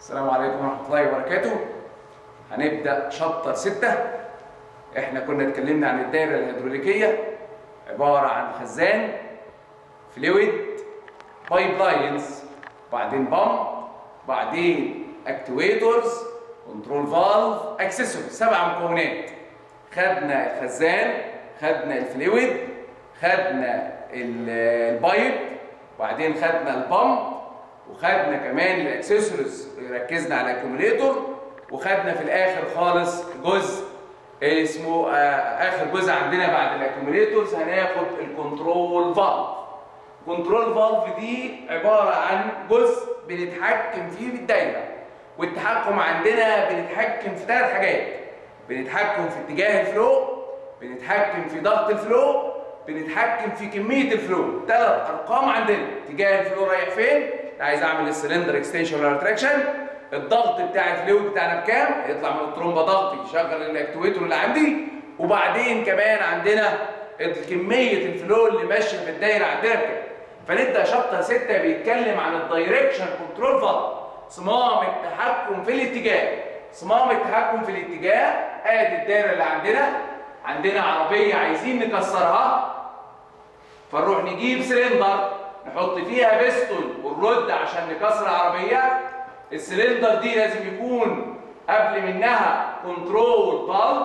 السلام عليكم ورحمة الله وبركاته هنبدأ شابتر 6 احنا كنا اتكلمنا عن الدائرة الهيدروليكية عبارة عن خزان فلويد بايب لاينز بعدين بامب بعدين اكتويتورز كنترول فالف اكسسوري سبع مكونات خدنا الخزان خدنا الفلويد خدنا ال- البايب وبعدين خدنا البامب وخدنا كمان الاكسسوارز ركزنا على الاكيوميليتور وخدنا في الاخر خالص جزء اسمه آه، اخر جزء عندنا بعد الاكيوميليتورز هناخد الكنترول فالف كنترول فالف دي عباره عن جزء بنتحكم فيه بالدايره والتحكم عندنا بنتحكم في ثلاث حاجات بنتحكم في اتجاه الفلو بنتحكم في ضغط الفلو بنتحكم في كميه الفلو ثلاث ارقام عندنا اتجاه الفلو رايح فين عايز اعمل السلندر اكستنشن ولا ريتراكشن الضغط بتاع الفلويد بتاعنا بكام يطلع من الترومبه ضغط يشغل الاكتويتور اللي عندي وبعدين كمان عندنا كميه الفلو اللي ماشيه في الدايره عندنا بكام فنبدا شابتر 6 بيتكلم عن الدايركشن كنترول فالف صمام التحكم في الاتجاه صمام التحكم في الاتجاه ادي الدايره اللي عندنا عندنا عربيه عايزين نكسرها فنروح نجيب سلندر نحط فيها بيستون ونرد عشان نكسر العربيه السلندر دي لازم يكون قبل منها كنترول فالف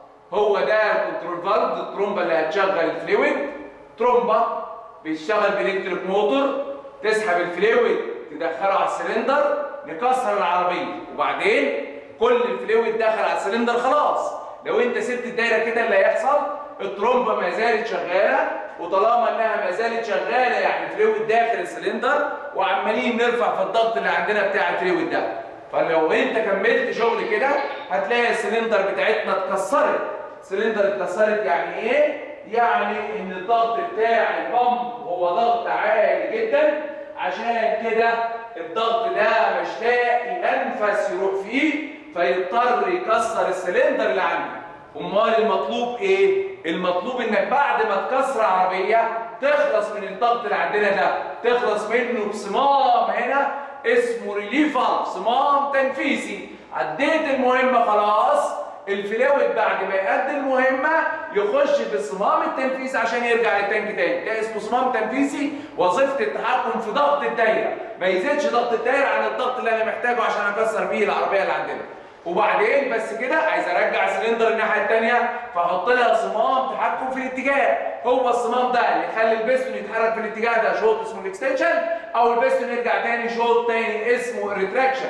هو ده الكنترول فالف دي الترومبه اللي هتشغل الفلويد ترومبه بيشتغل بالكتريك موتور تسحب الفلويد تدخله على السلندر نكسر العربيه وبعدين كل الفلويد دخل على السلندر خلاص لو انت سبت الدايره كده اللي هيحصل الترومبه ما زالت شغاله وطالما انها ما زالت شغاله يعني الفلويد داخل السلندر وعمالين نرفع في الضغط اللي عندنا بتاع الفلويد ده فلو انت كملت شغل كده هتلاقي السلندر بتاعتنا اتكسرت السلندر اتكسرت يعني ايه يعني ان الضغط بتاع البامب هو ضغط عالي جدا عشان كده الضغط ده مش لاقي انفس يروح فيه فيضطر يكسر السلندر اللي عنده امال المطلوب ايه المطلوب انك بعد ما تكسر عربيه تخلص من الضغط اللي عندنا ده تخلص منه بصمام هنا اسمه ريليف فالف صمام تنفيذي عديت المهمه خلاص الفلويد بعد ما يأدي المهمة يخش في الصمام التنفيذي عشان يرجع للتانك تاني ده اسمه صمام تنفيذي وظيفة التحكم في ضغط الدايرة ما يزيدش ضغط الدايرة عن الضغط اللي انا محتاجه عشان اكسر بيه العربية اللي عندنا وبعدين بس كده عايز ارجع سلندر الناحيه الثانيه فاحط لها صمام تحكم في الاتجاه هو الصمام ده اللي يخلي البستون يتحرك في الاتجاه ده شوط اسمه الاكستنشن او البستون يرجع تاني شوط تاني اسمه الريتراكشن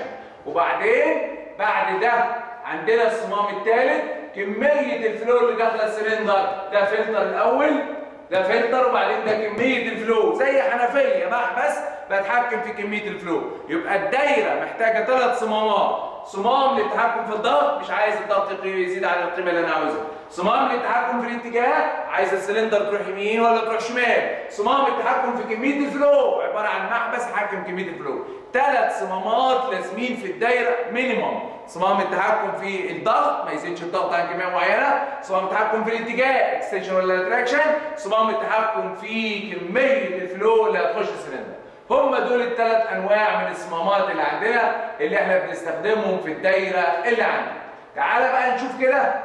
وبعدين بعد ده عندنا الصمام الثالث كميه الفلو اللي داخله السلندر ده فلتر الاول ده فلتر وبعدين ده كميه الفلو زي حنفيه محبس بتحكم في كميه الفلو يبقى الدايره محتاجه ثلاث صمامات صمام للتحكم في الضغط مش عايز الضغط يزيد عن القيمه اللي انا عاوزها صمام للتحكم في الاتجاه عايز السلندر تروح يمين ولا تروح شمال صمام التحكم في كميه الفلو عباره عن محبس حاكم كميه الفلو ثلاث صمامات لازمين في الدايره مينيمم صمام التحكم في الضغط ما يزيدش الضغط عن كميه معينه صمام التحكم في الاتجاه اكستنشن ولا ريتراكشن صمام التحكم في كميه الفلو اللي هتخش السلندر هم دول الثلاث انواع من الصمامات اللي عندنا اللي احنا بنستخدمهم في الدايره اللي عندنا تعال بقى نشوف كده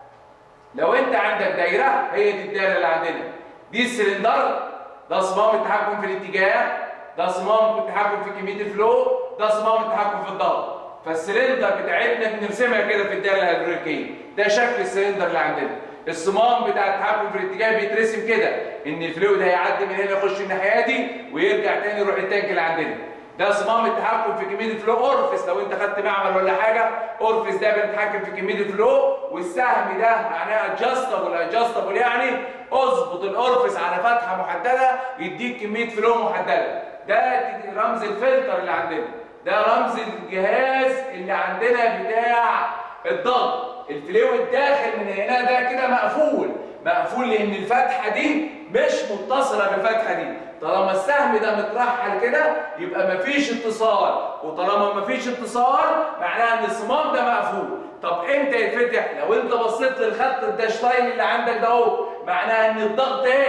لو انت عندك دايره هي دي الدايره اللي عندنا دي السلندر ده صمام التحكم في الاتجاه ده صمام التحكم في كميه الفلو ده صمام التحكم في الضغط فالسلندر بتاعتنا بنرسمها كده في الدايره الهيدروليكيه ده شكل السلندر اللي عندنا الصمام بتاع التحكم في الاتجاه بيترسم كده ان الفلويد هيعدي من هنا يخش الناحيه دي ويرجع تاني يروح التانك اللي عندنا ده صمام التحكم في كميه الفلو اورفس لو انت خدت معمل ولا حاجه اورفس ده بنتحكم في كميه الفلو والسهم ده معناه ادجستبل ادجستبل يعني اظبط الاورفس على فتحه محدده يديك كميه فلو محدده ده رمز الفلتر اللي عندنا ده رمز الجهاز اللي عندنا بتاع الضغط الفلويد داخل من هنا ده كده مقفول مقفول لان الفتحه دي مش متصله بالفتحه دي طالما السهم ده مترحل كده يبقى مفيش اتصال وطالما مفيش اتصال معناها ان الصمام ده مقفول طب امتى يتفتح لو انت بصيت للخط الداشلاين اللي عندك ده اهو معناها ان الضغط هنا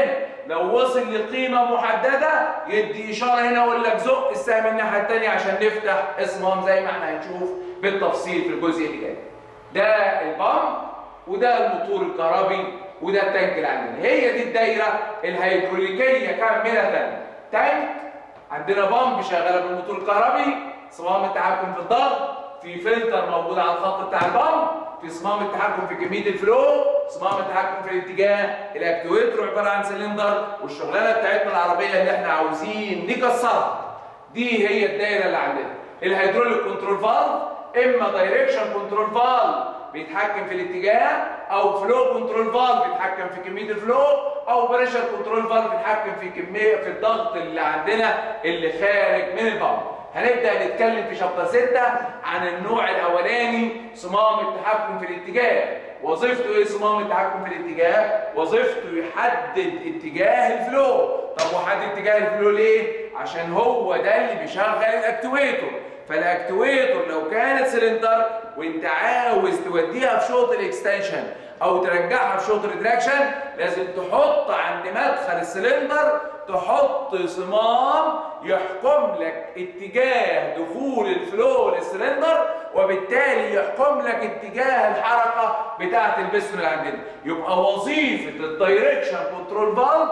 لو وصل لقيمه محدده يدي اشاره هنا ويقول لك زق السهم الناحيه الثانيه عشان نفتح اصمام زي ما احنا هنشوف بالتفصيل في الجزء اللي جاي ده البامب وده الموتور الكهربي وده التانك اللي عندنا هي دي الدايره الهيدروليكيه كامله تانك عندنا بامب شغاله بالموتور الكهربي صمام التحكم في الضغط في فلتر موجود على الخط بتاع البامب في صمام التحكم في كميه الفلو صمام التحكم في الاتجاه الاكتويتر عباره عن سلندر والشغلانه بتاعتنا العربيه اللي احنا عاوزين نكسرها دي هي الدايره اللي عندنا الهيدروليك كنترول فالف اما دايركشن كنترول فالف بيتحكم في الاتجاه او فلو كنترول فالف بيتحكم في كميه الفلو او بريشر كنترول فالف بيتحكم في كميه في الضغط اللي عندنا اللي خارج من البامب هنبدا نتكلم في شابتر 6 عن النوع الاولاني صمام التحكم في الاتجاه وظيفته ايه صمام التحكم في الاتجاه وظيفته يحدد اتجاه الفلو طب وحدد اتجاه الفلو ليه عشان هو ده اللي بيشغل الاكتويتور فالاكتويتور لو كانت سلندر وانت عاوز توديها في شوط الاكستنشن او ترجعها في شوط الريتراكشن لازم تحط عند مدخل السلندر تحط صمام يحكم لك اتجاه دخول الفلو للسلندر وبالتالي يحكم لك اتجاه الحركه بتاعه البستون اللي عندنا يبقى وظيفه الدايركشن كنترول فالف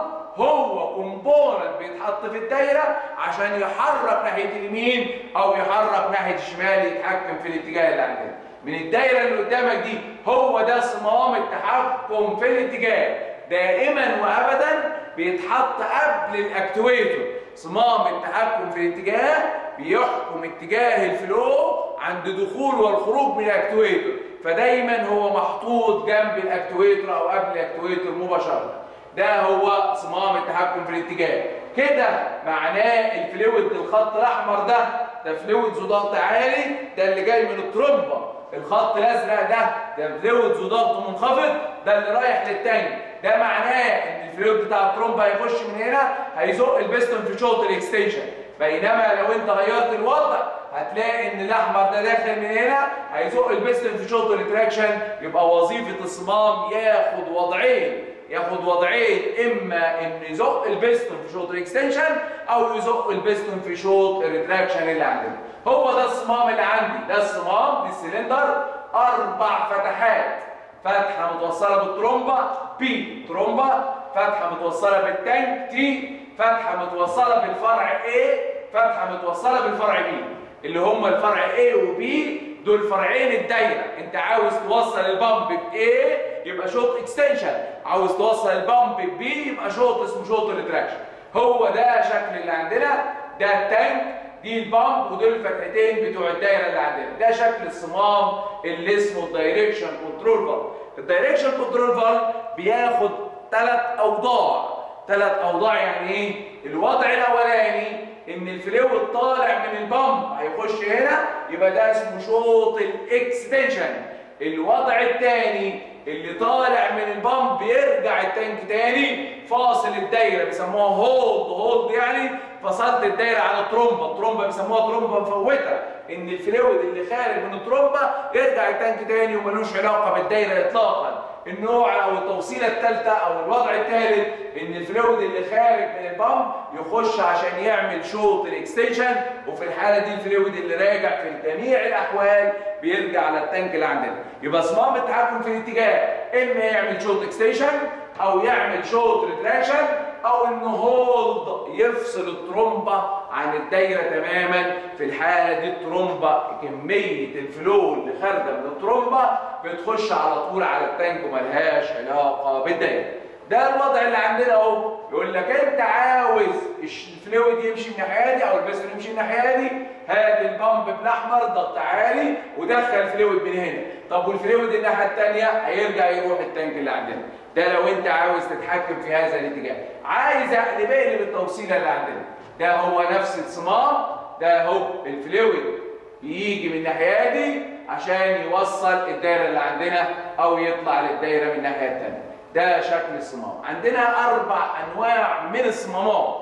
هو كومبوننت بيتحط في الدايره عشان يحرك ناحيه اليمين او يحرك ناحيه الشمال يتحكم في الاتجاه اللي عندنا من الدايره اللي قدامك دي هو ده صمام التحكم في الاتجاه دائما وابدا بيتحط قبل الاكتويتور صمام التحكم في الاتجاه بيحكم اتجاه الفلو عند دخول والخروج من الاكتويتور فدايما هو محطوط جنب الاكتويتور او قبل الاكتويتور مباشره ده هو صمام التحكم في الاتجاه كده معناه الفلويد الخط الاحمر ده ده فلويد ذو ضغط عالي ده اللي جاي من الترومبه الخط الازرق ده ده فلويد ذو ضغط منخفض ده اللي رايح للتانك ده معناه ان الفلويد بتاع الترومبه هيخش من هنا هيزق البستون في شوط الاكستنشن بينما لو انت غيرت الوضع هتلاقي ان الاحمر ده داخل من هنا هيزق البستون في شوط الريتراكشن يبقى وظيفه الصمام ياخد وضعين ياخد وضعين اما ان يزق البستون في شوط الاكستنشن او يزق البستون في شوط الريتراكشن اللي عندنا هو ده الصمام اللي عندي ده الصمام دي السلندر اربع فتحات فتحه متوصله بالترومبه بي ترومبه فتحه متوصله بالتانك تي فتحه متوصله بالفرع A فتحه متوصله بالفرع B اللي هم الفرع A و B دول فرعين الدايره انت عاوز توصل البامب ب A يبقى شوط اكستنشن عاوز توصل البامب ب B يبقى شوط اسمه شوط الريتراكشن هو ده شكل اللي عندنا ده التانك دي البامب ودول الفتحتين بتوع الدايره اللي عندنا ده شكل الصمام اللي اسمه الدايركشن كنترول فالف الدايركشن كنترول فالف بياخد ثلاث اوضاع ثلاث اوضاع يعني ايه الوضع الاولاني ان الفلويد طالع من البامب هيخش هنا يبقى ده اسمه شوط الاكستنشن الوضع الثاني اللي طالع من البامب بيرجع التانك تاني فاصل الدايره بيسموها هولد هولد يعني فصلت الدايره على الترومبه الترومبه بيسموها ترومبه مفوته ان الفلويد اللي خارج من الترومبه يرجع التانك تاني وملوش علاقه بالدايره اطلاقا النوع او التوصيله الثالثه او الوضع الثالث ان الفلويد اللي خارج من البامب يخش عشان يعمل شوط الاكستنشن وفي الحاله دي الفلويد اللي راجع في جميع الاحوال بيرجع على التانك اللي عندنا يبقى صمام التحكم في الاتجاه اما يعمل شوط اكستنشن او يعمل شوط ريتراكشن او انه هولد يفصل الترومبه عن الدايره تماما في الحاله دي الترومبه كميه الفلو اللي خارجه من الترومبه بتخش على طول على التانك وملهاش علاقه بالدايره ده الوضع اللي عندنا اهو يقول لك انت عاوز الفلويد يمشي من الناحيه دي او البستون يمشي من الناحيه دي هات البامب بالاحمر ضغط عالي ودخل الفلويد من هنا طب والفلويد الناحيه الثانيه هيرجع يروح التانك اللي عندنا ده لو انت عاوز تتحكم في هذا الاتجاه عايز اقلب اقلب التوصيله اللي عندنا ده هو نفس الصمام ده هو الفلويد يجي من الناحيه دي عشان يوصل الدايره اللي عندنا او يطلع للدايره من الناحيه الثانيه ده شكل الصمام عندنا اربع انواع من الصمامات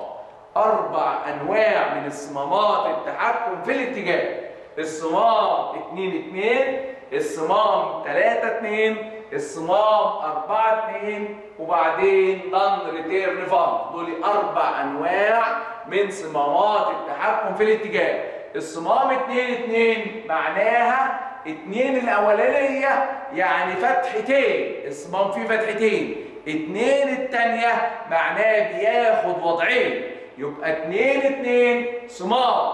اربع انواع من الصمامات التحكم في الاتجاه الصمام 2 2 الصمام 3 2 الصمام 4 2 وبعدين نون ريتيرن فالف دول اربع انواع من صمامات التحكم في الاتجاه الصمام 2 2 معناها اتنين الاولانيه يعني فتحتين الصمام فيه فتحتين اتنين التانية معناه بياخد وضعين يبقى اتنين اتنين صمام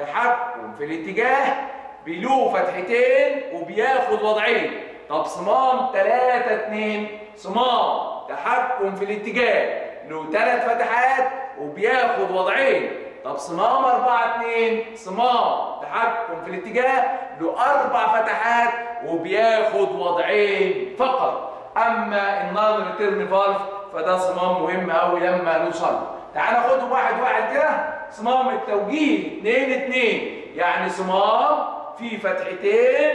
تحكم في الاتجاه بيلو فتحتين وبياخد وضعين طب صمام تلاتة اتنين صمام تحكم في الاتجاه له ثلاث فتحات وبياخد وضعين طب صمام أربعة اتنين صمام تحكم في الاتجاه له أربع فتحات وبياخد وضعين فقط أما النون ريتيرن فالف فده صمام مهم أوي لما نوصل تعال ناخدهم واحد واحد كده صمام التوجيه اتنين اتنين يعني صمام فيه فتحتين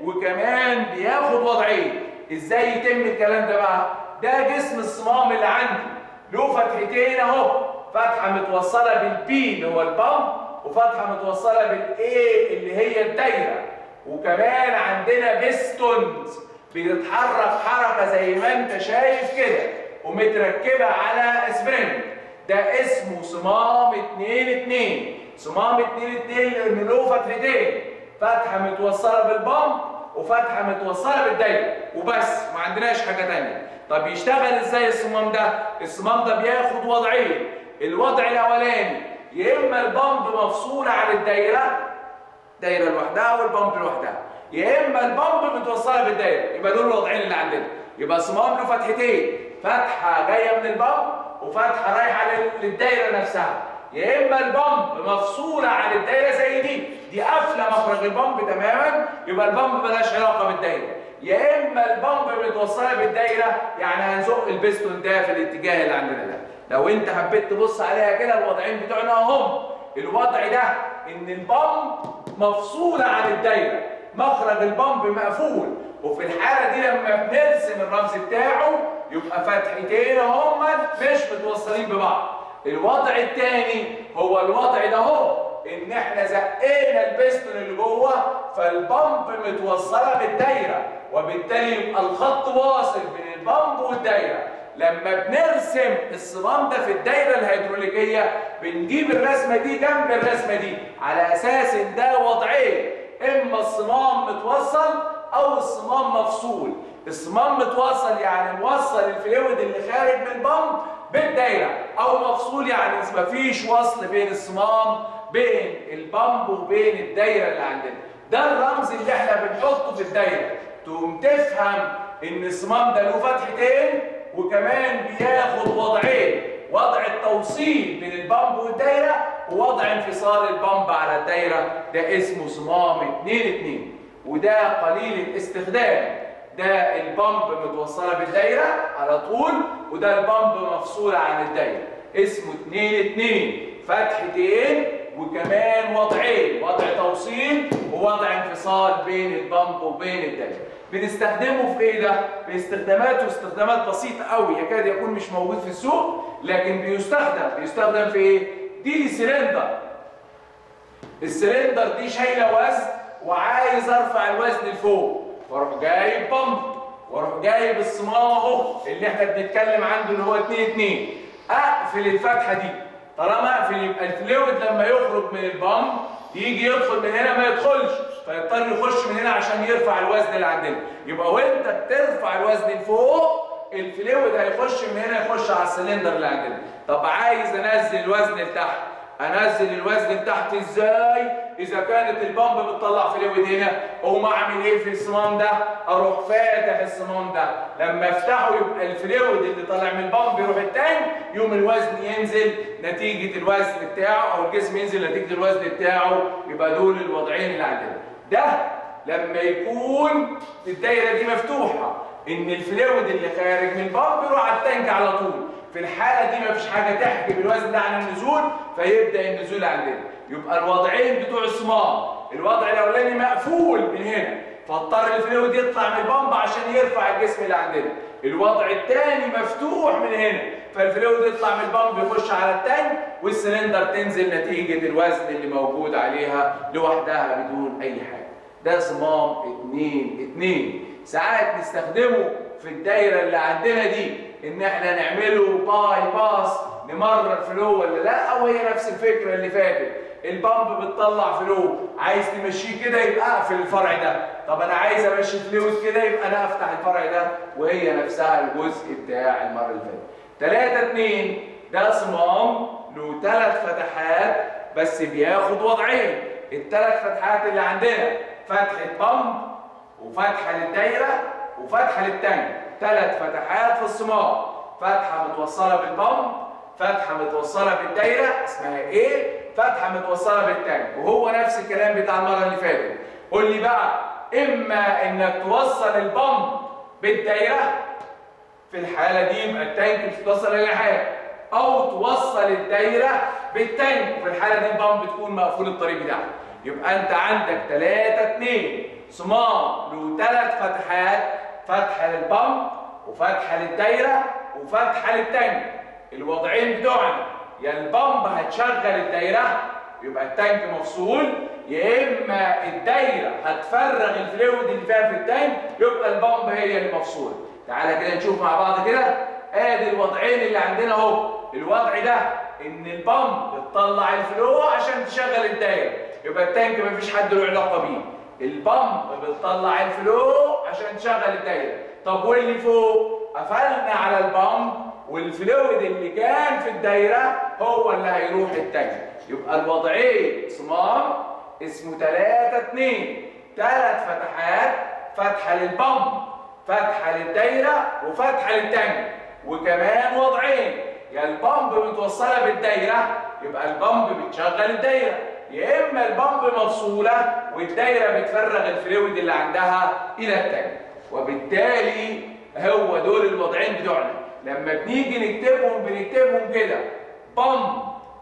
وكمان بياخد وضعين ازاي يتم الكلام ده بقى ده جسم الصمام اللي عندي له فتحتين اهو فتحه متوصله بالبي اللي هو البامب وفتحه متوصله بالاي اللي هي الدايره وكمان عندنا بيستونز بتتحرك حركه زي ما انت شايف كده ومتركبه على سبرينج ده اسمه صمام 2 2 صمام 2 2 لانه له فتحتين فتحه متوصله بالبامب وفتحه متوصله بالدايره وبس ما عندناش حاجه ثانيه طب يشتغل ازاي الصمام ده الصمام ده بياخد وضعين الوضع الاولاني يا اما البامب مفصوله عن الدايره دايره لوحدها والبامب لوحدها يا اما البامب متوصله بالدايره يبقى دول الوضعين اللي عندنا يبقى صمام له فتحتين فتحه جايه من البامب وفتحه رايحه للدايره نفسها يا اما البامب مفصوله عن الدايره زي دي دي قافله مخرج البامب تماما يبقى البامب ملهاش علاقه بالدايره يا اما البامب متوصله بالدايره يعني هنزق البستون ده في الاتجاه اللي عندنا ده لو انت حبيت تبص عليها كده الوضعين بتوعنا اهم الوضع ده ان البامب مفصوله عن الدايره مخرج البامب مقفول وفي الحاله دي لما بنرسم الرمز بتاعه يبقى فتحتين هم مش متوصلين ببعض الوضع الثاني هو الوضع ده اهو ان احنا زقينا البستون اللي جوه فالبامب متوصله بالدايره وبالتالي يبقى الخط واصل بين البامب والدايره لما بنرسم الصمام ده في الدايره الهيدروليكيه بنجيب الرسمه دي جنب الرسمه دي على اساس ان ده وضعين اما الصمام متوصل او الصمام مفصول الصمام متوصل يعني موصل الفلويد اللي خارج من البامب بالدايره او مفصول يعني مفيش وصل بين الصمام بين البامب وبين الدايره اللي عندنا ده الرمز اللي احنا بنحطه في الدايره تقوم تفهم ان الصمام ده له فتحتين وكمان بياخد وضعين وضع التوصيل بين البامب والدايره ووضع انفصال البامب على الدايره ده اسمه صمام 2 2 وده قليل الاستخدام ده البامب متوصله بالدايره على طول وده البامب مفصوله عن الدايره اسمه 2 2 فتحتين وكمان وضعين وضع توصيل ووضع انفصال بين البامب وبين الدايره بنستخدمه في ايه ده باستخداماته استخدامات بسيطه قوي يكاد يكون مش موجود في السوق لكن بيستخدم بيستخدم في ايه دي سلندر السلندر دي شايله وزن وعايز ارفع الوزن لفوق واروح جايب بامب واروح جايب الصمام اهو اللي احنا بنتكلم عنه اللي هو 2 2 اقفل الفتحه دي طالما اقفل يبقى الفلويد لما يخرج من البامب يجي يدخل من هنا ما يدخلش فيضطر يخش من هنا عشان يرفع الوزن اللي عندنا يبقى وانت بترفع الوزن لفوق الفلويد هيخش من هنا يخش على السلندر اللي عندنا طب عايز انزل الوزن لتحت انزل الوزن لتحت ازاي اذا كانت البامب بتطلع فلويد هنا اقوم اعمل ايه في الصمام ده اروح فاتح الصمام ده لما افتحه يبقى الفلويد اللي طالع من البامب يروح التانك يوم الوزن ينزل نتيجه الوزن بتاعه او الجسم ينزل نتيجه الوزن بتاعه يبقى دول الوضعين اللي عندنا ده لما يكون الدايره دي مفتوحه ان الفلويد اللي خارج من البامب يروح على التانك على طول في الحالة دي مفيش حاجة تحجب الوزن ده عن النزول فيبدأ النزول عندنا يبقى الوضعين بتوع الصمام الوضع الأولاني مقفول من هنا فاضطر الفلويد يطلع من البامب عشان يرفع الجسم اللي عندنا الوضع الثاني مفتوح من هنا فالفلويد يطلع من البامب يخش على التانك والسلندر تنزل نتيجة الوزن اللي موجود عليها لوحدها بدون أي حاجة ده صمام 2 2 ساعات نستخدمه في الدايره اللي عندنا دي ان احنا نعمله باي باس نمرر فلو ولا لا او هي نفس الفكره اللي فاتت البامب بتطلع فلو عايز تمشيه كده يبقى اقفل الفرع ده طب انا عايز امشي فلويد كده يبقى انا افتح الفرع ده وهي نفسها الجزء بتاع المره اللي فاتت 3 2 ده صمام له ثلاث فتحات بس بياخد وضعين الثلاث فتحات اللي عندنا فتحه بامب وفتحه للدايره وفتحه للتانك ثلاث فتحات في الصمام فتحه متوصله بالبامب فتحه متوصله بالدايره اسمها ايه فتحه متوصله بالتانك وهو نفس الكلام بتاع المره اللي فاتت قول لي بقى اما انك توصل البامب بالدايره في الحاله دي يبقى التانك مش متوصل الى حاجه او توصل الدايره بالتانك في الحاله دي البامب تكون مقفول الطريق بتاعها يبقى انت عندك 3 2 صمام له ثلاث فتحات فتحه للبامب وفتحه للدايره وفتحه للتانك الوضعين بتوعنا يا البامب هتشغل الدايره يبقى التانك مفصول يا اما الدايره هتفرغ الفلويد اللي فيها في التانك يبقى البامب هي اللي مفصوله تعالى كده نشوف مع بعض كده ادي الوضعين اللي عندنا اهو الوضع ده ان البامب بتطلع الفلو عشان تشغل الدايره يبقى التانك مفيش حد له علاقه بيه البامب بتطلع الفلو عشان تشغل الدايره طب واللي فوق قفلنا على البامب والفلويد اللي كان في الدايره هو اللي هيروح التانك يبقى الوضعين صمام اسمه 3 2 ثلاث فتحات فتحه للبامب فتحه للدايره وفتحه للتانك وكمان وضعين يا البامب متوصله بالدايره يبقى البامب بتشغل الدايره يا اما البامب مفصوله والدايره بتفرغ الفلويد اللي عندها الى التانك وبالتالي هو دول الوضعين بتوعنا لما بنيجي نكتبهم بنكتبهم كده بامب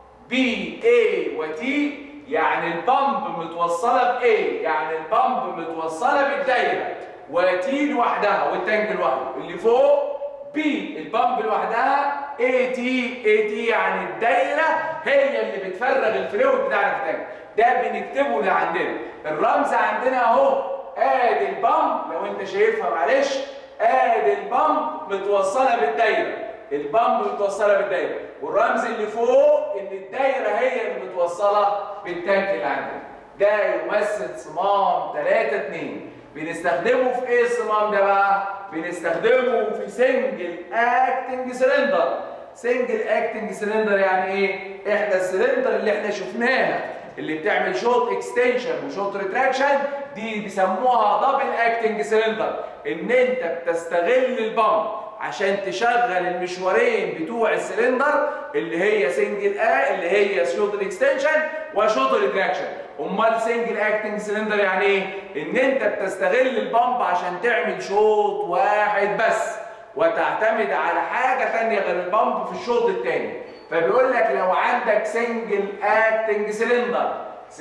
بي اي وتي يعني البامب متوصله بايه يعني البامب متوصله بالدايره وتي لوحدها والتانك لوحده اللي فوق بي البامب لوحدها اي تي اي تي يعني الدايره هي اللي بتفرغ الفلويد بتاعنا في التانك ده بنكتبه ده عندنا الرمز عندنا اهو ادي البامب لو انت شايفها معلش ادي البامب متوصله بالدايره البامب متوصله بالدايره والرمز اللي فوق ان الدايره هي اللي متوصله بالتانك اللي عندنا ده يمثل صمام 3 2 بنستخدمه في ايه الصمام ده بقى بنستخدمه في سنجل اكتنج سلندر سنجل اكتنج سلندر يعني ايه احنا السلندر اللي احنا شفناها اللي بتعمل شوط اكستنشن وشوط ريتراكشن دي بيسموها دبل اكتنج سلندر ان انت بتستغل البامب عشان تشغل المشوارين بتوع السلندر اللي هي سنجل ا اللي هي شوط الاكستنشن وشوط الريتراكشن امال سنجل اكتنج سلندر يعني ايه ان انت بتستغل البامب عشان تعمل شوط واحد بس وتعتمد على حاجه ثانيه غير البامب في الشوط الثاني فبيقول لك لو عندك سنجل اكتنج سلندر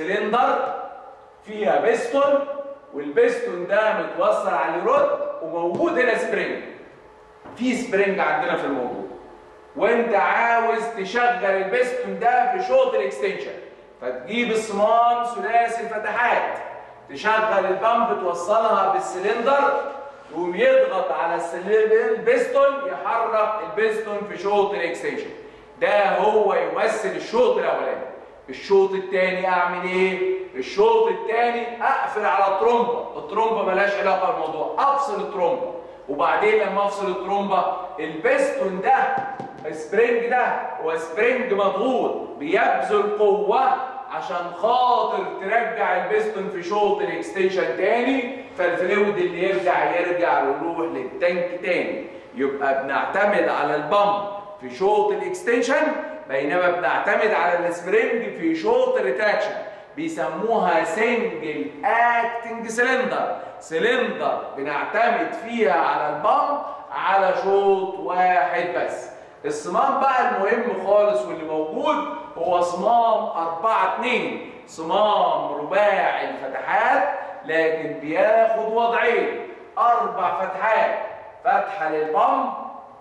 سلندر فيها بيستون والبيستون ده متوصل على رود وموجود هنا سبرينج في سبرينج عندنا في الموضوع وانت عاوز تشغل البيستون ده في شوط الاكستنشن فتجيب الصمام ثلاثي الفتحات تشغل البامب توصلها بالسلندر يقوم يضغط على البيستون يحرك البيستون في شوط الاكستنشن ده هو يمثل الشوط الاولاني الشوط الثاني اعمل ايه الشوط الثاني اقفل على الترومبه الترومبه ملهاش علاقه بالموضوع افصل الترومبه وبعدين لما افصل الترومبه البيستون ده السبرينج ده هو سبرينج مضغوط بيبذل قوه عشان خاطر ترجع البيستون في شوط الاكستنشن تاني فالفلويد اللي يرجع يرجع ويروح للتانك تاني يبقى بنعتمد على البامب في شوط الاكستنشن بينما بنعتمد على السبرينج في شوط الريتراكشن بيسموها سنجل اكتنج سلندر سلندر بنعتمد فيها على البامب على شوط واحد بس الصمام بقى المهم خالص واللي موجود هو صمام 4 2 صمام رباعي الفتحات لكن بياخد وضعين اربع فتحات فتحه للبامب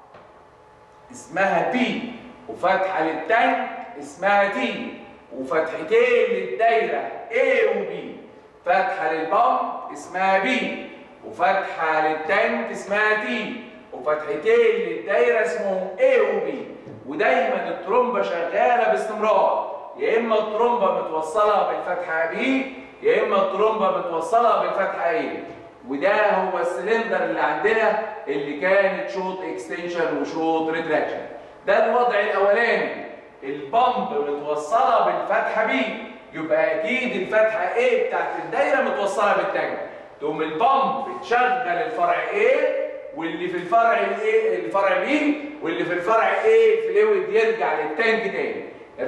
اسمها بي وفتحه للتانك اسمها تي وفتحتين للدايره A و B فتحه للبامب اسمها B وفتحه للتانك اسمها T وفتحتين للدايره اسمهم A و B ودايما الترومبه شغاله باستمرار يا اما الترومبه متوصله بالفتحه B يا اما الترومبه متوصله بالفتحه A وده هو السلندر اللي عندنا اللي كانت شوط اكستنشن وشوط ريتراكشن ده الوضع الاولاني البامب متوصله بالفتحه B يبقى اكيد الفتحه A بتاعت الدايره متوصله بالتانك تقوم البامب تشغل الفرع A واللي في الفرع A الفرع B واللي في الفرع A الفلويد يرجع للتانك تاني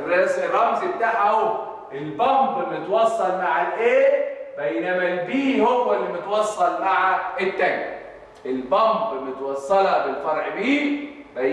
الرمز بتاعها اهو البامب متوصل مع الاي بينما البي هو اللي متوصل مع التانك البامب متوصله بالفرع بي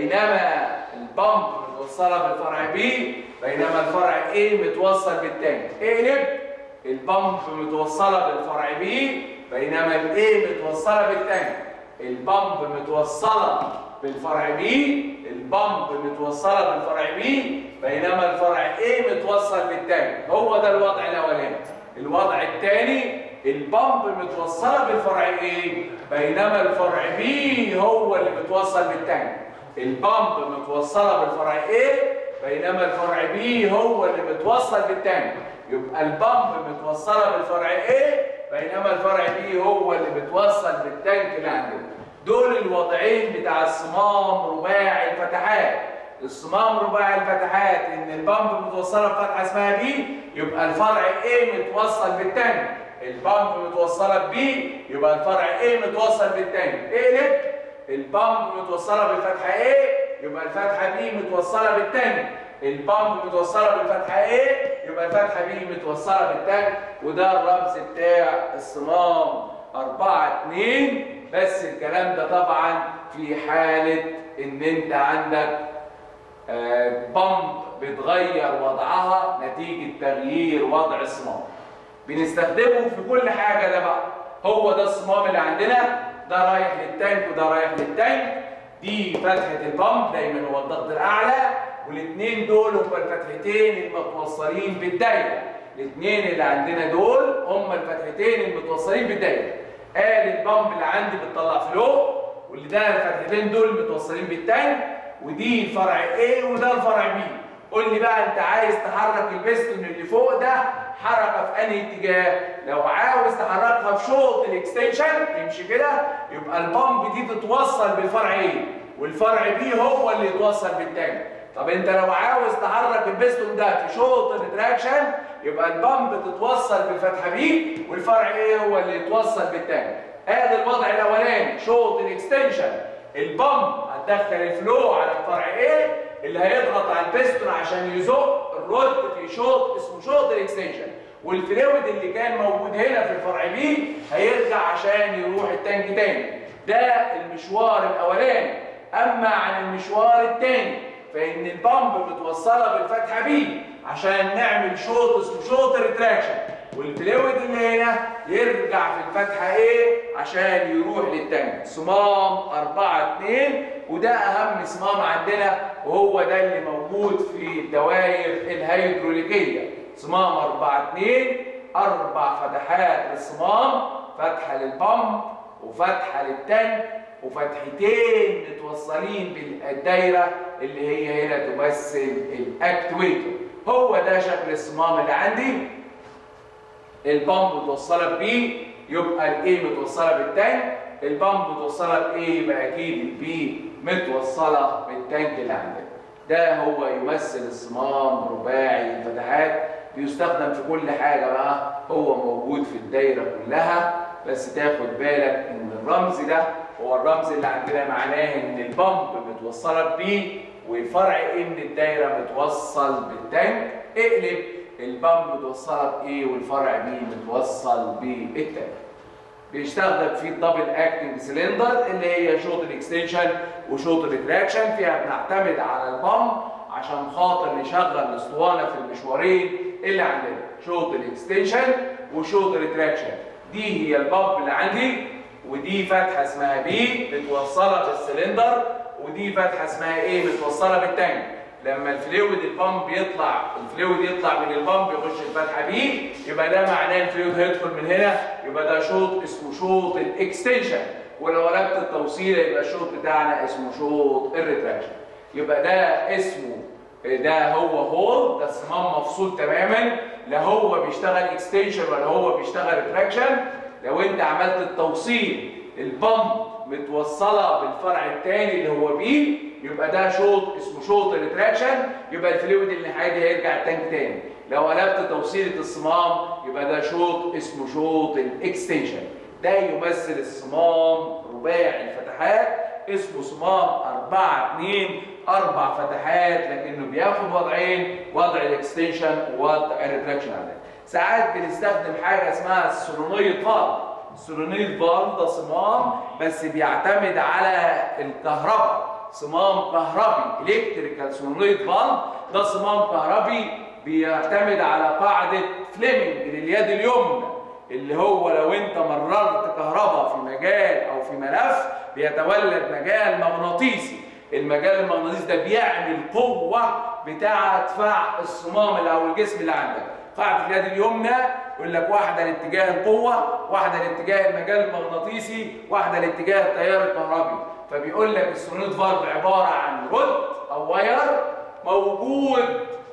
بينما البامب متوصله بالفرع بي بينما الفرع A متوصل بالتانك اقلب البامب متوصله بالفرع بي بينما الاي متوصله بالتانك البامب متوصله بالفرع بي البامب متوصله بالفرع بي بينما الفرع A متوصل بالتانك هو ده الوضع الاولاني الوضع الثاني البامب متوصله بالفرع A بينما الفرع B هو اللي متوصل بالتانك البامب متوصله بالفرع A بينما الفرع B هو اللي متوصل بالتانك يبقى البامب متوصله بالفرع A بينما الفرع B هو اللي متوصل بالتانك اللي عندنا دول الوضعين بتاع الصمام رباعي الفتحات الصمام رباعي الفتحات ان البامب متوصله بفتحه اسمها بي يبقى الفرع A متوصل بالتانك البامب متوصله ببي يبقى الفرع A متوصل بالتانك اقلب البامب متوصله بالفتحه A يبقى الفتحه B متوصله بالتانك البامب متوصله بالفتحه A يبقى الفتحه B متوصله بالتانك وده الرمز بتاع الصمام 4 2 بس الكلام ده طبعا في حاله ان انت عندك بامب بتغير وضعها نتيجة تغيير وضع الصمام بنستخدمه في كل حاجة ده بقى هو ده الصمام اللي عندنا ده رايح للتانك وده رايح للتانك دي فتحة البامب دايما هو الضغط الأعلى والاثنين دول هم الفتحتين المتوصلين بالدايرة الاثنين اللي عندنا دول هم الفتحتين المتوصلين بالدايرة قال البامب اللي عندي بتطلع فلو واللي ده الفتحتين دول متوصلين بالتانك ودي الفرع A وده الفرع B قول لي بقى انت عايز تحرك البستون اللي فوق ده حركه في انهي اتجاه لو عاوز تحركها في شوط الاكستنشن تمشي كده يبقى البامب دي تتوصل بالفرع A والفرع B هو اللي يتوصل بالتانك طب انت لو عاوز تحرك البستون ده في شوط الريتراكشن يبقى البامب تتوصل بالفتحه B والفرع A هو اللي يتوصل بالتانك ادي الوضع الاولاني شوط الاكستنشن البامب هتدخل الفلو على الفرع A اللي هيضغط على البستون عشان يزق الرد في شوط اسمه شوط الاكستنشن والفلويد اللي كان موجود هنا في الفرع B هيرجع عشان يروح التانك تاني ده المشوار الاولاني اما عن المشوار الثاني فان البامب متوصله بالفتحه B عشان نعمل شوط اسمه شوط ريتراكشن والفلويد اللي هنا يرجع في الفتحه A عشان يروح للتانك صمام 4 2 وده اهم صمام عندنا وهو ده اللي موجود في الدوائر الهيدروليكيه صمام 4 2 اربع فتحات للصمام فتحه للبامب وفتحه للتانك وفتحتين متوصلين بالدايره اللي هي هنا تمثل الاكتويتر هو ده شكل الصمام اللي عندي البامب متوصله ببي يبقى الاي متوصله بالتانك البامب متوصله باي يبقى اكيد البي متوصله بالتانك اللي عندنا ده هو يمثل الصمام رباعي الفتحات بيستخدم في كل حاجه بقى هو موجود في الدايره كلها بس تاخد بالك ان الرمز ده هو الرمز اللي عندنا معناه ان البامب متوصله ببي والفرع ايه من الدايره متوصل بالتانك اقلب البامب متوصله بايه والفرع بي متوصل بالتانك بيستخدم فيه الدبل اكتنج سلندر اللي هي شوط الاكستنشن وشوط الريتراكشن فيها بنعتمد على البامب عشان خاطر نشغل الاسطوانه في المشوارين اللي عندنا شوط الاكستنشن وشوط الريتراكشن دي هي البامب اللي عندي ودي فتحه اسمها بي متوصله بالسلندر ودي فتحه اسمها ايه متوصله بالتانك لما الفلويد البامب يطلع الفلويد يطلع من البامب يخش الفتحه بي يبقى ده معناه الفلويد هيدخل من هنا يبقى ده شوط اسمه شوط الاكستنشن ولو قلبت التوصيله يبقى الشوط بتاعنا اسمه شوط الريتراكشن يبقى ده اسمه ده هو هول ده صمام مفصول تماما لا هو بيشتغل اكستنشن ولا هو بيشتغل ريتراكشن لو انت عملت التوصيل البامب متوصله بالفرع الثاني اللي هو بي يبقى ده شوط اسمه شوط الريتراكشن يبقى الفلويد اللي هيجي هيرجع التانك تاني لو قلبت توصيله الصمام يبقى ده شوط اسمه شوط الاكستنشن ده يمثل الصمام رباعي الفتحات اسمه صمام 4 2 اربع فتحات لكنه بياخد وضعين وضع الاكستنشن ووضع الريتراكشن عندك ساعات بنستخدم حاجه اسمها السولونويد فالف السولونويد فالف ده صمام بس بيعتمد على الكهرباء صمام كهربي الكتريكال سولونويد فالف ده صمام كهربي بيعتمد على قاعده فليمنج لليد اليمنى اللي هو لو انت مررت كهرباء في مجال او في ملف بيتولد مجال مغناطيسي المجال المغناطيسي ده بيعمل قوه بتاعه دفع الصمام او الجسم اللي عندك قاعده اليد اليمنى يقول لك واحده لاتجاه القوه واحده لاتجاه المجال المغناطيسي واحده لاتجاه التيار الكهربي فبيقول لك السوليد فالف عباره عن رد او واير موجود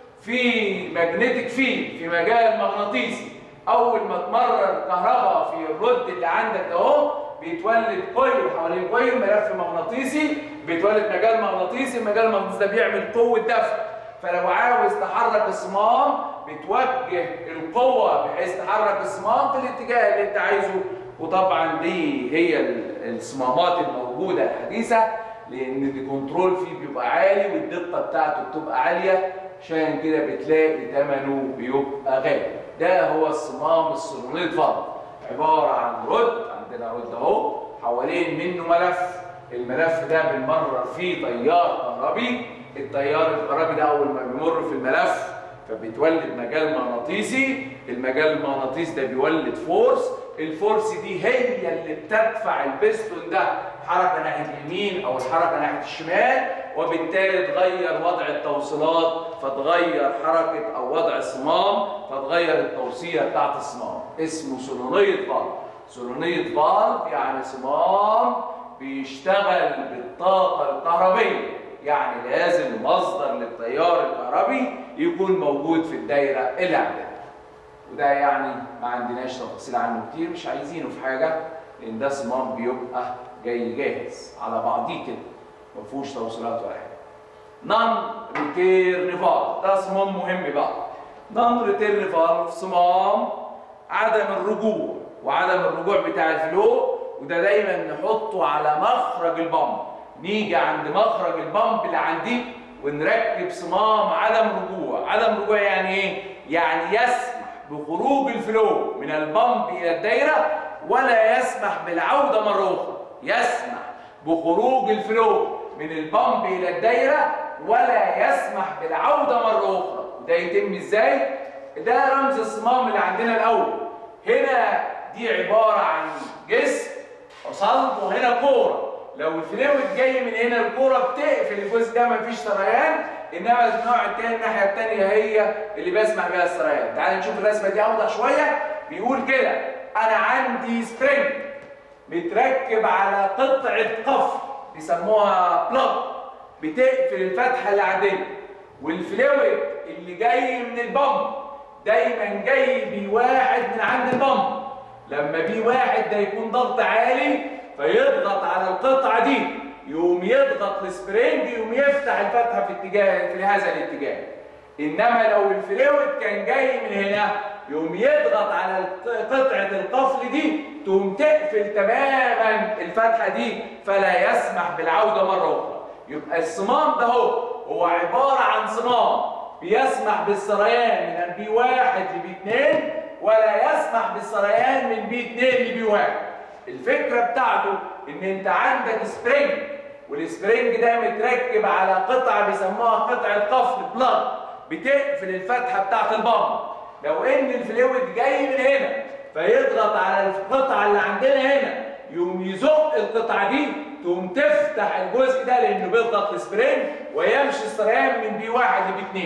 في ماجنتيك فيلد في مجال مغناطيسي اول ما تمرر كهرباء في الرد اللي عندك ده اهو بيتولد كويل حوالين كويل ملف مغناطيسي بيتولد مجال مغناطيسي المجال المغناطيسي ده بيعمل قوه دفع فلو عاوز تحرك الصمام بتوجه القوه بحيث تحرك الصمام في الاتجاه اللي انت عايزه وطبعا دي هي الصمامات الموجوده الحديثه لان الكنترول فيه بيبقى عالي والدقه بتاعته بتبقى عاليه عشان كده بتلاقي ثمنه بيبقى غالي ده هو الصمام السولونيد فالف عباره عن رد عندنا رد اهو حوالين منه ملف الملف ده بنمرر فيه تيار كهربي التيار الكهربي ده اول ما بيمر في الملف فبيتولد مجال مغناطيسي المجال المغناطيسي ده بيولد فورس الفورس دي هي اللي بتدفع البستون ده حركه ناحيه اليمين او الحركه ناحيه الشمال وبالتالي تغير وضع التوصيلات فتغير حركه او وضع الصمام فتغير التوصيله بتاعت الصمام اسمه سولونيد فالف سولونيد فالف يعني صمام بيشتغل بالطاقه الكهربيه يعني لازم مصدر للتيار الكهربي يكون موجود في الدايره اللي عندنا وده يعني ما عندناش تفاصيل عنه كتير مش عايزينه في حاجه لان ده صمام بيبقى جاي جاهز على بعضيه كده ما فيهوش توصيلات ولا حاجه نون ريتيرن فالف ده صمام مهم بقى نون ريتيرن فالف صمام عدم الرجوع وعدم الرجوع بتاع الفلو وده دايما نحطه على مخرج البمب نيجي عند مخرج البمب اللي عندي ونركب صمام عدم رجوع عدم رجوع يعني ايه يعني يسمح بخروج الفلو من البمب الى الدايره ولا يسمح بالعوده مره اخرى يسمح بخروج الفلو من البمب الى الدايره ولا يسمح بالعوده مره اخرى ده يتم ازاي ده رمز الصمام اللي عندنا الاول هنا دي عباره عن جسم وصلب وهنا كوره لو الفلويد جاي من هنا الكوره بتقفل الجزء ده مفيش سريان انما النوع الثاني الناحيه الثانيه هي اللي بسمع بيها السريان تعال نشوف الرسمه دي اوضح شويه بيقول كده انا عندي سبرينج متركب على قطعه قفل بيسموها بلاج بتقفل الفتحه اللي عندنا والفلويد اللي جاي من البمب دايما جاي بي واحد من عند البمب لما بي واحد ده يكون ضغط عالي فيضغط على القطعه دي يقوم يضغط السبرينج يقوم يفتح الفتحه في اتجاه في هذا الاتجاه انما لو الفلويد كان جاي من هنا يقوم يضغط على قطعه القفل دي تقوم تقفل تماما الفتحه دي فلا يسمح بالعوده مره اخرى يبقى الصمام ده هو هو عباره عن صمام بيسمح بالسريان من البي واحد لبي اتنين ولا يسمح بالسريان من بي اتنين لبي واحد الفكره بتاعته ان انت عندك سبرينج والسبرينج ده متركب على قطعه بيسموها قطعه قفل بلاج بتقفل الفتحه بتاعت البامب لو ان الفلويد جاي من هنا فيضغط على القطعه اللي عندنا هنا يقوم يزق القطعه دي تقوم تفتح الجزء ده لانه بيضغط السبرينج ويمشي السريان من بي واحد لبي اتنين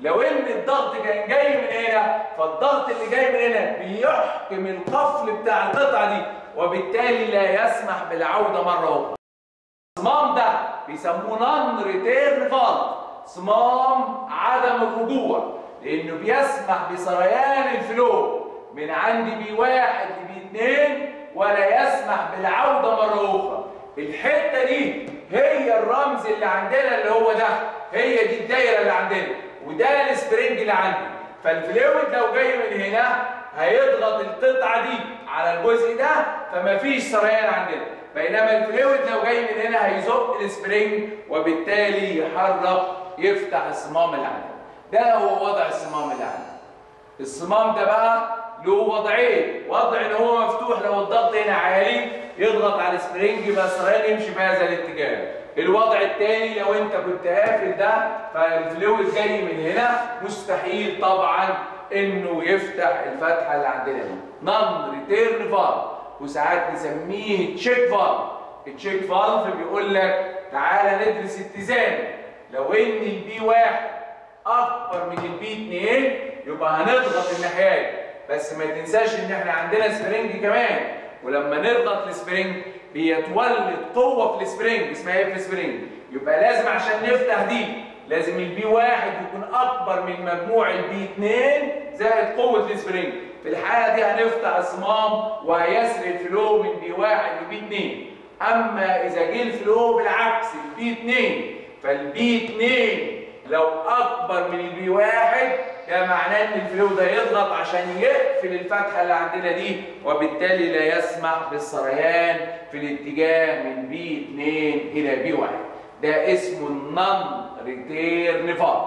لو ان الضغط كان جاي من هنا فالضغط اللي جاي من هنا بيحكم القفل بتاع القطعه دي وبالتالي لا يسمح بالعوده مره اخرى الصمام ده بيسموه نون ريتيرن فالف صمام عدم الرجوع لانه بيسمح بسريان الفلو من عند بي واحد لبي اتنين ولا يسمح بالعوده مره اخرى الحته دي هي الرمز اللي عندنا اللي هو ده هي دي الدايره اللي عندنا وده السبرينج اللي عندي فالفلويد لو جاي من هنا هيضغط القطعه دي على الجزء ده فمفيش سريان عندنا بينما الفلويد لو جاي من هنا هيزق السبرينج وبالتالي يحرك يفتح الصمام اللي عندنا ده هو وضع الصمام اللي عندنا الصمام ده بقى له وضعين وضع ان هو مفتوح لو الضغط هنا عالي يضغط على السبرينج يبقى السريان يمشي في هذا الاتجاه الوضع الثاني لو انت كنت قافل ده فالفلويد جاي من هنا مستحيل طبعا انه يفتح الفتحه اللي عندنا دي نون ريتيرن فالف وساعات نسميه تشيك فالف التشيك فالف بيقول لك تعالى ندرس اتزان لو ان البي واحد اكبر من البي 2 يبقى هنضغط الناحيه دي بس ما تنساش ان احنا عندنا سبرينج كمان ولما نضغط السبرينج بيتولد قوه في السبرينج اسمها ايه في السبرينج يبقى لازم عشان نفتح دي لازم البي واحد يكون اكبر من مجموع البي 2 زائد قوه السبرينج في الحاله دي هنفتح الصمام وهيسري الفلو من بي واحد لبي 2 اما اذا جه الفلو بالعكس البي 2 فالبي 2 لو اكبر من البي واحد ده معناه ان الفلو ده يضغط عشان يقفل الفتحه اللي عندنا دي وبالتالي لا يسمح بالسريان في الاتجاه من بي 2 الى بي 1 ده اسمه النون ريتيرن فالف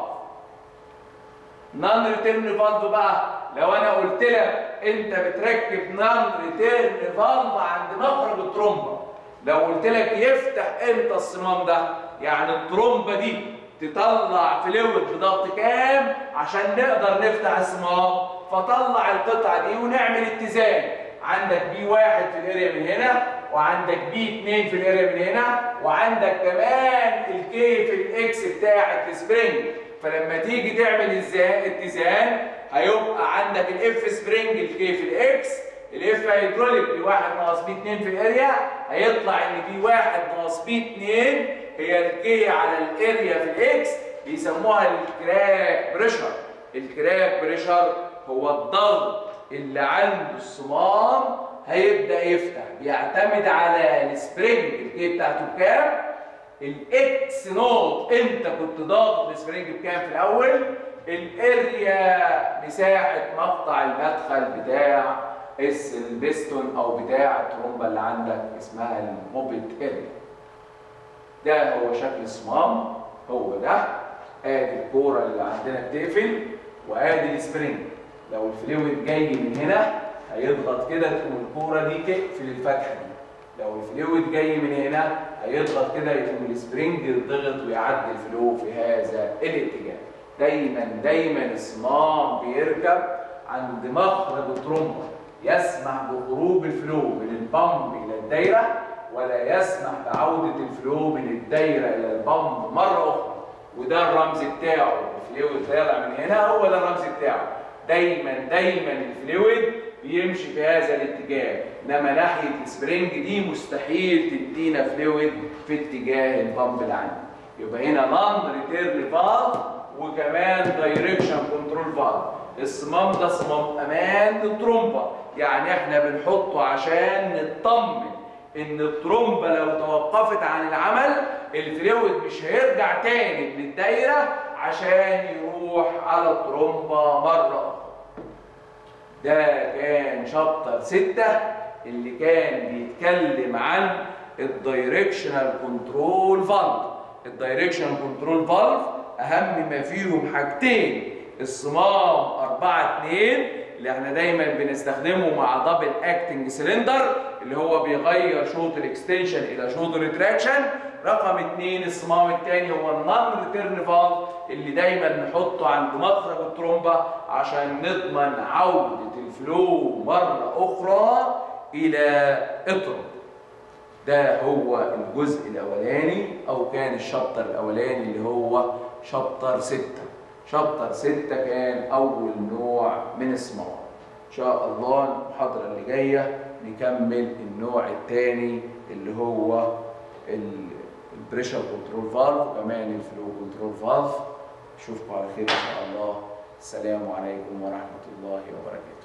نون ريتيرن فالف بقى لو انا قلت لك انت بتركب نون ريتيرن فالف عند مخرج الترومبه لو قلت لك يفتح امتى الصمام ده يعني الترومبه دي تطلع فلويد بضغط كام عشان نقدر نفتح الصمام فطلع القطعه دي ونعمل اتزان عندك بي واحد في الاريا من هنا وعندك بي 2 في الاريا من هنا وعندك كمان الكي في الاكس بتاعت السبرينج فلما تيجي تعمل اتزان هيبقى عندك الاف سبرينج الكي في الاكس الاف هيدروليك بي 1 ناقص بي 2 في الاريا هيطلع ان بي 1 ناقص بي 2 هي الكي على الاريا في الاكس بيسموها الكراك بريشر الكراك بريشر هو الضغط اللي عند الصمام هيبدا يفتح بيعتمد على السبرينج الكي بتاعته بكام الاكس نوت انت كنت ضاغط السبرينج بكام في الاول الاريا مساحه مقطع المدخل بتاع البستون او بتاع الترومبه اللي عندك اسمها الموبت اريا ده هو شكل الصمام هو ده ادي الكوره اللي عندنا بتقفل وادي السبرينج لو الفلويد جاي من هنا هيضغط كده تقوم الكوره دي تقفل الفتحه دي لو الفلويد جاي من هنا هيضغط كده يقوم السبرينج يضغط ويعدي الفلو في هذا الاتجاه دايما دايما الصمام بيركب عند مخرج الترومبه يسمح بخروج الفلو من البامب الى الدايره ولا يسمح بعودة الفلو من الدايرة إلى البمب مرة أخرى وده الرمز بتاعه الفلويد طالع من هنا هو ده الرمز بتاعه دايما دايما الفلويد بيمشي في هذا الاتجاه انما ناحيه السبرينج دي مستحيل تدينا فلويد في اتجاه البمب اللي عندي يبقى هنا نون ريتيرن فالف وكمان دايركشن كنترول فالف الصمام ده صمام امان للترومبه يعني احنا بنحطه عشان نطمن ان الترومبه لو توقفت عن العمل الفلويد مش هيرجع تاني للدايره عشان يروح على الترومبه مره اخرى ده كان شابتر 6 اللي كان بيتكلم عن الدايركشنال كنترول فالف الدايركشنال كنترول فالف اهم ما فيهم حاجتين الصمام 4 2 اللي احنا دايما بنستخدمه مع دبل اكتنج سلندر اللي هو بيغير شوط الاكستنشن الى شوط الريتراكشن رقم اثنين الصمام الثاني هو النون ريتيرن فالف اللي دايما نحطه عند مخرج الترومبه عشان نضمن عوده الفلو مره اخرى الى الترومبه ده هو الجزء الاولاني او كان الشابتر الاولاني اللي هو شابتر 6 شابتر 6 كان اول نوع من السمار ان شاء الله المحاضره اللي جايه نكمل النوع الثاني اللي هو البريشر كنترول فالف وكمان الفلو كنترول فالف اشوفكم على خير ان شاء الله السلام عليكم ورحمه الله وبركاته